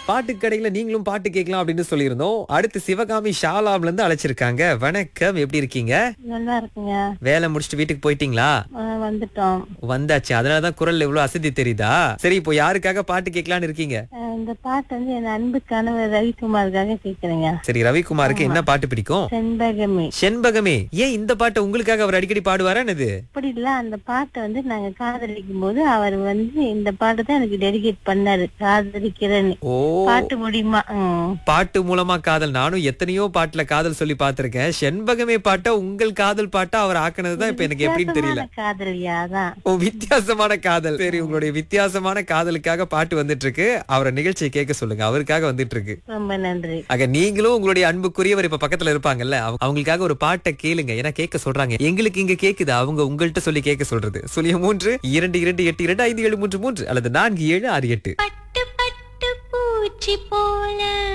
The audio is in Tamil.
பாட்டு கடையில நீங்களும் பாட்டு கேட்கலாம் அப்படின்னு சொல்லியிருந்தோம் அடுத்து சிவகாமி ஷாலாம்ல இருந்து அழைச்சிருக்காங்க வணக்கம் எப்படி இருக்கீங்க நல்லா இருக்குங்க வேலை முடிச்சுட்டு வீட்டுக்கு போயிட்டீங்களா ஆ, வந்துட்டோம் வந்தாச்சு அதனாலதான் குரல் இவ்வளவு அசதி தெரியுதா சரி இப்போ யாருக்காக பாட்டு கேட்கலான்னு இருக்கீங்க ஆ, இந்த பாட்டு வந்து என் அன்பு கணவர் ரவிக்குமாருக்காக கேக்குறேங்க சரி ரவிக்குமாருக்கு என்ன பாட்டு பிடிக்கும் செண்பகமே செண்பகமே ஏன் இந்த பாட்டை உங்களுக்காக அவர் அடிக்கடி பாடுவாரா என்னது அப்படி இல்ல அந்த பாட்டை வந்து நாங்க காதலிக்கும் போது அவர் வந்து இந்த பாட்டு தான் எனக்கு டெடிகேட் பண்ணாரு காதலிக்கிறேன்னு ஓ பாட்டு முடியுமா ம். பாட்டு மூலமா காதல் நானும் எத்தனையோ பாட்டுல காதல் சொல்லி பார்த்திருக்கேன் செண்பகமே பாட்டா உங்கள் காதல் பாட்டா அவர் ஆக்குனதுதான் இப்ப எனக்கு எப்படின்னு தெரியல வித்தியாசமான காதலியா தான் ஓ வித்தியாசமான காதல் சரி உங்களுடைய வித்தியாசமான காதலுக்காக பாட்டு வந்துட்டு இருக்கு அவரை நிகழ்ச்சியை கேட்க சொல்லுங்க அவருக்காக வந்துட்டு இருக்கு ரொம்ப நன்றி ஆக நீங்களும் உங்களுடைய அன்புக்குரியவர் இப்ப பக்கத்துல இருப்பாங்கல்ல அவங்க- அவங்களுக்காக ஒரு பாட்டை கேளுங்க ஏன்னா கேட்க சொல்றாங்க எங்களுக்கு இங்க கேக்குது அவங்க உங்கள்கிட்ட சொல்லி கேட்க சொல்றது சொல்லிய மூன்று இரண்டு இரண்டு எட்டு இரண்டு ஐந்து ஏழு மூன்று மூன்று அல்லது நான்கு ஏழு ஆறு எட்டு பட்டு பட்டு பூச்சி போல